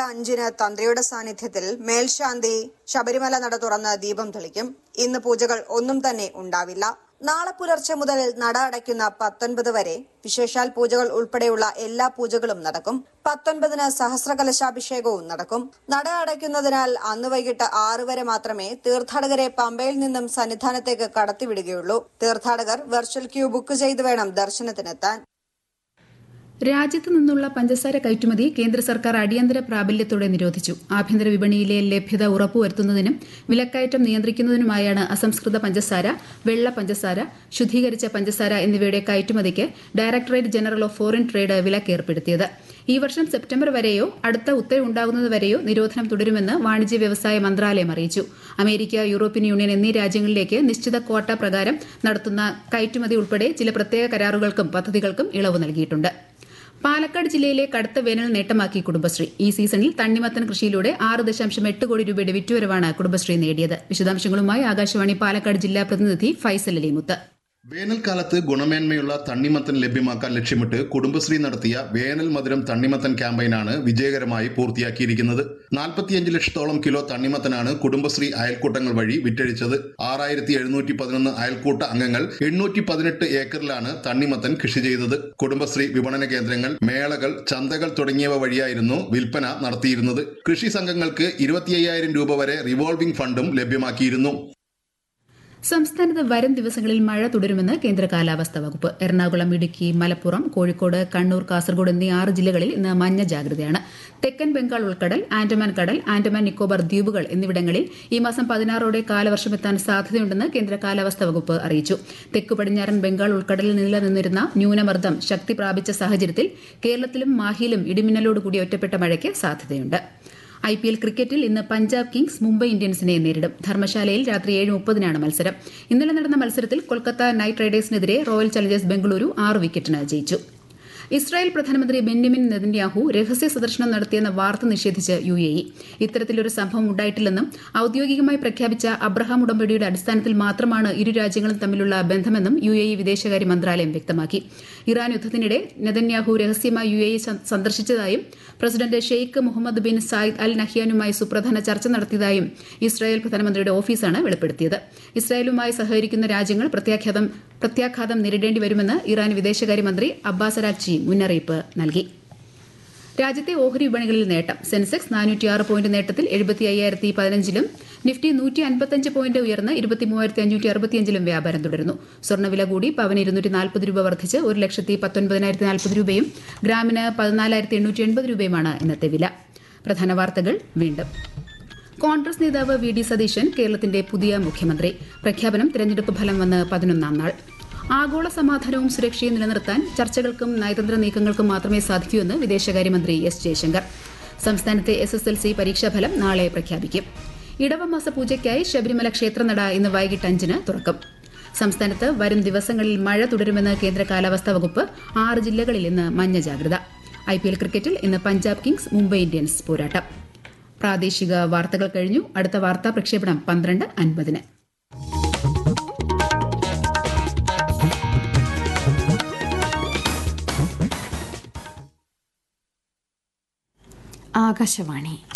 അഞ്ചിന് തന്ത്രിയുടെ സാന്നിധ്യത്തിൽ മേൽശാന്തി ശബരിമല നട തുറന്ന് ദീപം തെളിക്കും ഇന്ന് പൂജകൾ ഒന്നും തന്നെ ഉണ്ടാവില്ല നാളെ പുലർച്ചെ മുതൽ നട അടയ്ക്കുന്ന പത്തൊൻപത് വരെ വിശേഷാൽ പൂജകൾ ഉൾപ്പെടെയുള്ള എല്ലാ പൂജകളും നടക്കും പത്തൊൻപതിന് സഹസ്രകലശാഭിഷേകവും നടക്കും നട അടയ്ക്കുന്നതിനാൽ അന്ന് വൈകിട്ട് ആറ് വരെ മാത്രമേ തീർത്ഥാടകരെ പമ്പയിൽ നിന്നും സന്നിധാനത്തേക്ക് കടത്തിവിടുകയുള്ളൂ തീർത്ഥാടകർ വെർച്വൽ ക്യൂ ബുക്ക് ചെയ്ത് വേണം ദർശനത്തിനെത്താൻ രാജ്യത്ത് നിന്നുള്ള പഞ്ചസാര കയറ്റുമതി കേന്ദ്ര സർക്കാർ അടിയന്തര പ്രാബല്യത്തോടെ നിരോധിച്ചു ആഭ്യന്തര വിപണിയിലെ ലഭ്യത ഉറപ്പുവരുത്തുന്നതിനും വിലക്കയറ്റം നിയന്ത്രിക്കുന്നതിനുമായാണ് അസംസ്കൃത പഞ്ചസാര വെള്ള പഞ്ചസാര ശുദ്ധീകരിച്ച പഞ്ചസാര എന്നിവയുടെ കയറ്റുമതിക്ക് directorate general of foreign trade വിലക്ക് ഏർപ്പെടുത്തിയത് ഈ വർഷം സെപ്റ്റംബർ വരെയോ അടുത്ത ഉത്തരവുണ്ടാകുന്നതുവരെയോ നിരോധനം തുടരുമെന്ന് വാണിജ്യ വ്യവസായ മന്ത്രാലയം അറിയിച്ചു അമേരിക്ക യൂറോപ്യൻ യൂണിയൻ എന്നീ രാജ്യങ്ങളിലേക്ക് നിശ്ചിത ക്വാട്ട പ്രകാരം നടത്തുന്ന കയറ്റുമതി ഉൾപ്പെടെ ചില പ്രത്യേക കരാറുകൾക്കും പദ്ധതികൾക്കും ഇളവ് നൽകിയിട്ടുണ്ട് പാലക്കാട് ജില്ലയിലെ കടുത്ത വേനൽ നേട്ടമാക്കി കുടുംബശ്രീ ഈ സീസണിൽ തണ്ണിമത്തൻ കൃഷിയിലൂടെ ആറ് ദശാംശം എട്ട് കോടി രൂപയുടെ വിറ്റുവരവാണ് കുടുംബശ്രീ നേടിയത് വിശദാംശങ്ങളുമായി ആകാശവാണി പാലക്കാട് ജില്ലാ പ്രതിനിധി ഫൈസൽ അലിമുത്ത് വേനൽക്കാലത്ത് ഗുണമേന്മയുള്ള തണ്ണിമത്തൻ ലഭ്യമാക്കാൻ ലക്ഷ്യമിട്ട് കുടുംബശ്രീ നടത്തിയ വേനൽ മധുരം തണ്ണിമത്തൻ ക്യാമ്പയിനാണ് വിജയകരമായി പൂർത്തിയാക്കിയിരിക്കുന്നത് നാൽപ്പത്തിയഞ്ച് ലക്ഷത്തോളം കിലോ തണ്ണിമത്തനാണ് കുടുംബശ്രീ അയൽക്കൂട്ടങ്ങൾ വഴി വിറ്റഴിച്ചത് ആറായിരത്തി എഴുന്നൂറ്റി പതിനൊന്ന് അയൽക്കൂട്ട അംഗങ്ങൾ എണ്ണൂറ്റി പതിനെട്ട് ഏക്കറിലാണ് തണ്ണിമത്തൻ കൃഷി ചെയ്തത് കുടുംബശ്രീ വിപണന കേന്ദ്രങ്ങൾ മേളകൾ ചന്തകൾ തുടങ്ങിയവ വഴിയായിരുന്നു വിൽപ്പന നടത്തിയിരുന്നത് കൃഷി സംഘങ്ങൾക്ക് ഇരുപത്തി അയ്യായിരം രൂപ വരെ റിവോൾവിംഗ് ഫണ്ടും ലഭ്യമാക്കിയിരുന്നു സംസ്ഥാനത്ത് വരും ദിവസങ്ങളിൽ മഴ തുടരുമെന്ന് കേന്ദ്ര കാലാവസ്ഥാ വകുപ്പ് എറണാകുളം ഇടുക്കി മലപ്പുറം കോഴിക്കോട് കണ്ണൂർ കാസർഗോഡ് എന്നീ ആറ് ജില്ലകളിൽ ഇന്ന് മഞ്ഞ ജാഗ്രതയാണ് തെക്കൻ ബംഗാൾ ഉൾക്കടൽ ആൻഡമാൻ കടൽ ആൻഡമാൻ നിക്കോബാർ ദ്വീപുകൾ എന്നിവിടങ്ങളിൽ ഈ മാസം പതിനാറോടെ കാലവർഷമെത്താൻ സാധ്യതയുണ്ടെന്ന് കേന്ദ്ര കാലാവസ്ഥാ വകുപ്പ് അറിയിച്ചു തെക്കു പടിഞ്ഞാറൻ ബംഗാൾ ഉൾക്കടലിൽ നിലനിന്നിരുന്ന ന്യൂനമർദ്ദം ശക്തി പ്രാപിച്ച സാഹചര്യത്തിൽ കേരളത്തിലും മാഹിയിലും ഇടിമിന്നലോടുകൂടി ഒറ്റപ്പെട്ട മഴയ്ക്ക് സാധ്യതയുണ്ട് ഐ പി എൽ ക്രിക്കറ്റിൽ ഇന്ന് പഞ്ചാബ് കിങ്സ് മുംബൈ ഇന്ത്യൻസിനെ നേരിടും ധർമ്മശാലയിൽ രാത്രി ഏഴ് മുപ്പതിനാണ് മത്സരം ഇന്നലെ നടന്ന മത്സരത്തിൽ കൊൽക്കത്ത നൈറ്റ് റൈഡേഴ്സിനെതിരെ റോയൽ ചലഞ്ചേഴ്സ് ബംഗളൂരു ആറ് വിക്കറ്റിന് ജയിച്ചു ഇസ്രായേൽ പ്രധാനമന്ത്രി ബെന്യമിൻ നെതന്യാഹു രഹസ്യ സന്ദർശനം നടത്തിയെന്ന വാർത്ത നിഷേധിച്ച് യു എ ഇ ഇത്തരത്തിലൊരു സംഭവം ഉണ്ടായിട്ടില്ലെന്നും ഔദ്യോഗികമായി പ്രഖ്യാപിച്ച അബ്രഹാം ഉടമ്പടിയുടെ അടിസ്ഥാനത്തിൽ മാത്രമാണ് ഇരു രാജ്യങ്ങളും തമ്മിലുള്ള ബന്ധമെന്നും യു എ ഇ വിദേശകാര്യ മന്ത്രാലയം വ്യക്തമാക്കി ഇറാൻ യുദ്ധത്തിനിടെ നെതന്യാഹു രഹസ്യമായി യു എ ഇ സന്ദർശിച്ചതായും president Sheikh Mohammed bin Zayed Al നഹ്യാനുമായി സുപ്രധാന ചർച്ച നടത്തിയതായും ഇസ്രായേൽ പ്രധാനമന്ത്രിയുടെ ഓഫീസാണ് വെളിപ്പെടുത്തിയത് ഇസ്രായേലുമായി സഹകരിക്കുന്ന രാജ്യങ്ങൾ പ്രത്യാഘാതം പ്രത്യാഘാതം നേരിടേണ്ടി വരുമെന്ന് ഇറാൻ വിദേശകാര്യമന്ത്രി അബ്ബാസ് അരാക്ചി മുന്നറിയിപ്പ് നൽകി രാജ്യത്തെ ഓഹരി വിപണികളിൽ നേട്ടം സെൻസെക്സ് നാനൂറ്റിയാറ് പോയിന്റ് നേട്ടത്തിൽ എഴുപത്തി അയ്യായിരത്തി പതിനഞ്ചിലും നിഫ്റ്റി നൂറ്റി അൻപത്തഞ്ച് പോയിന്റ് ഉയർന്ന് ഇരുപത്തി മൂവായിരത്തി അഞ്ഞൂറ്റി അറുപത്തിയഞ്ചിലും വ്യാപാരം തുടരുന്നു സ്വർണ്ണവില കൂടി പവന് ഇരുന്നൂറ്റി നാൽപ്പത് രൂപ വർദ്ധിച്ച് ഒരു ലക്ഷത്തി പത്തൊൻപതിനായിരത്തി നാൽപ്പത് രൂപയും ഗ്രാമിന് പതിനാലായിരത്തി എണ്ണൂറ്റി എൺപത് രൂപയുമാണ് ഇന്നത്തെ വില പ്രധാന വാർത്തകൾ വീണ്ടും കോൺഗ്രസ് നേതാവ് വി ഡി സതീശൻ കേരളത്തിന്റെ പുതിയ മുഖ്യമന്ത്രി പ്രഖ്യാപനം തിരഞ്ഞെടുപ്പ് ഫലം വന്ന് പതിനൊന്നാം നാൾ ആഗോള സമാധാനവും സുരക്ഷയും നിലനിർത്താൻ ചർച്ചകൾക്കും നയതന്ത്ര നീക്കങ്ങൾക്കും മാത്രമേ സാധിക്കൂ എന്ന് വിദേശകാര്യമന്ത്രി എസ് ജയശങ്കർ സംസ്ഥാനത്തെ എസ് എസ് എൽ സി പരീക്ഷാഫലം നാളെ പ്രഖ്യാപിക്കും ഇടവമാസ പൂജയ്ക്കായി ശബരിമല ക്ഷേത്രനട ഇന്ന് വൈകിട്ട് അഞ്ചിന് തുറക്കും സംസ്ഥാനത്ത് വരും ദിവസങ്ങളിൽ മഴ തുടരുമെന്ന് കേന്ദ്ര കാലാവസ്ഥാ വകുപ്പ് ആറ് ജില്ലകളിൽ ഇന്ന് മഞ്ഞ ജാഗ്രത ഐ പി എൽ ക്രിക്കറ്റിൽ ഇന്ന് പഞ്ചാബ് കിങ്സ് മുംബൈ ഇന്ത്യൻസ് പോരാട്ടം പ്രാദേശിക വാർത്തകൾ കഴിഞ്ഞു അടുത്ത വാർത്താ പ്രക്ഷേപണം പന്ത്രണ്ട് അൻപതിന് ആകാശവാണി